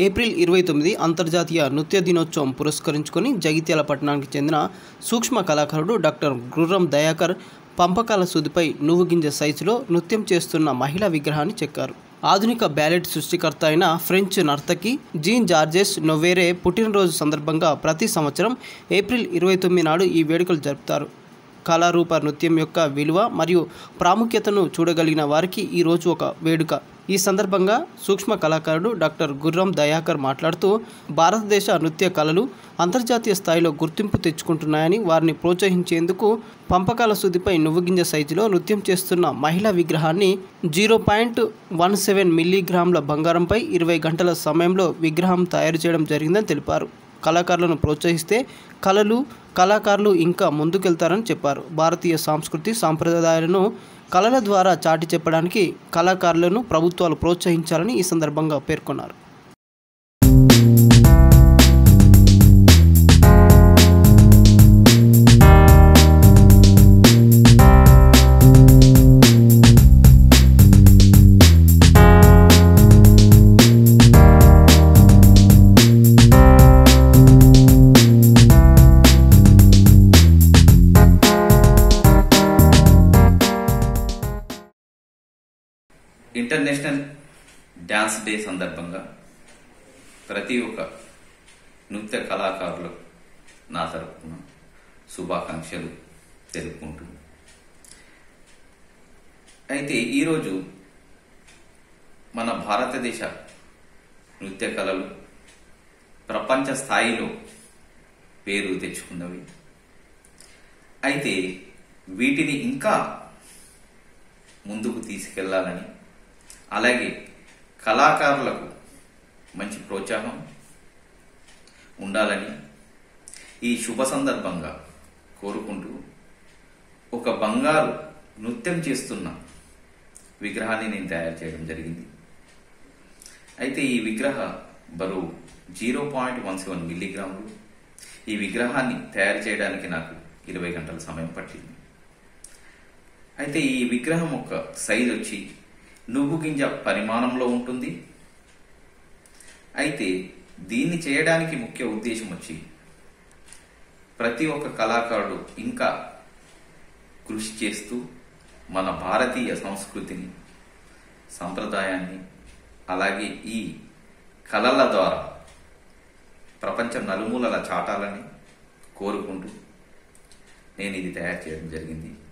April ఇరవై తొమ్మిది అంతర్జాతీయ నృత్య దినోత్సవం పురస్కరించుకొని జగిత్యాల పట్టణానికి చెందిన సూక్ష్మ కళాకారుడు డాక్టర్ గుర్రం దయాకర్ పంపకాల సుదిపై నువ్వు గింజ సైజులో నృత్యం చేస్తున్న మహిళా విగ్రహాన్ని చెక్కారు ఆధునిక బ్యాలెట్ సృష్టికర్త అయిన ఫ్రెంచ్ నర్తకి జీన్ జార్జెస్ నొవేరే పుట్టినరోజు సందర్భంగా ప్రతి సంవత్సరం ఏప్రిల్ ఇరవై తొమ్మిది నాడు ఈ వేడుకలు జరుపుతారు కళారూప నృత్యం యొక్క విలువ మరియు ప్రాముఖ్యతను చూడగలిగిన వారికి ఈ రోజు ఒక వేడుక ఈ సందర్భంగా సూక్ష్మ కళాకారుడు డాక్టర్ గుర్రం దయాకర్ మాట్లాడుతూ భారతదేశ నృత్య కళలు అంతర్జాతీయ స్థాయిలో గుర్తింపు తెచ్చుకుంటున్నాయని వారిని ప్రోత్సహించేందుకు పంపకాల సుదిపై నువ్వుగింజ సైజులో నృత్యం చేస్తున్న మహిళా విగ్రహాన్ని జీరో పాయింట్ వన్ సెవెన్ మిల్లీగ్రాముల బంగారంపై ఇరవై గంటల సమయంలో విగ్రహం తయారు చేయడం జరిగిందని తెలిపారు కళాకారులను ప్రోత్సహిస్తే కళలు కళాకారులు ఇంకా ముందుకెళ్తారని చెప్పారు భారతీయ సంస్కృతి సాంప్రదాయాలను కళల ద్వారా చాటి చెప్పడానికి కళాకారులను ప్రభుత్వాలు ప్రోత్సహించాలని ఈ సందర్భంగా పేర్కొన్నారు ఇంటర్నేషనల్ డ్యాన్స్ డే సందర్భంగా ప్రతి ఒక్క నృత్య కళాకారులు నా తరపున శుభాకాంక్షలు తెలుపుకుంటుంది అయితే ఈరోజు మన భారతదేశ నృత్య కళలు ప్రపంచ స్థాయిలో పేరు తెచ్చుకున్నవి అయితే వీటిని ఇంకా ముందుకు తీసుకెళ్లాలని అలాగే కళాకారులకు మంచి ప్రోత్సాహం ఉండాలని ఈ శుభ సందర్భంగా కోరుకుంటూ ఒక బంగారు నృత్యం చేస్తున్న విగ్రహాన్ని నేను తయారు చేయడం జరిగింది అయితే ఈ విగ్రహ బరువు జీరో పాయింట్ వన్ సెవెన్ మిల్లీగ్రాములు ఈ విగ్రహాన్ని తయారు చేయడానికి నాకు ఇరవై గంటల సమయం పట్టింది అయితే ఈ విగ్రహం యొక్క సైజ్ వచ్చి నువ్వు గింజ పరిమాణంలో ఉంటుంది అయితే దీన్ని చేయడానికి ముఖ్య ఉద్దేశం వచ్చి ప్రతి ఒక్క కళాకారుడు ఇంకా కృషి చేస్తూ మన భారతీయ సంస్కృతిని సంప్రదాయాన్ని అలాగే ఈ కళల ద్వారా ప్రపంచం నలుమూలల చాటాలని కోరుకుంటూ నేను ఇది తయారు చేయడం జరిగింది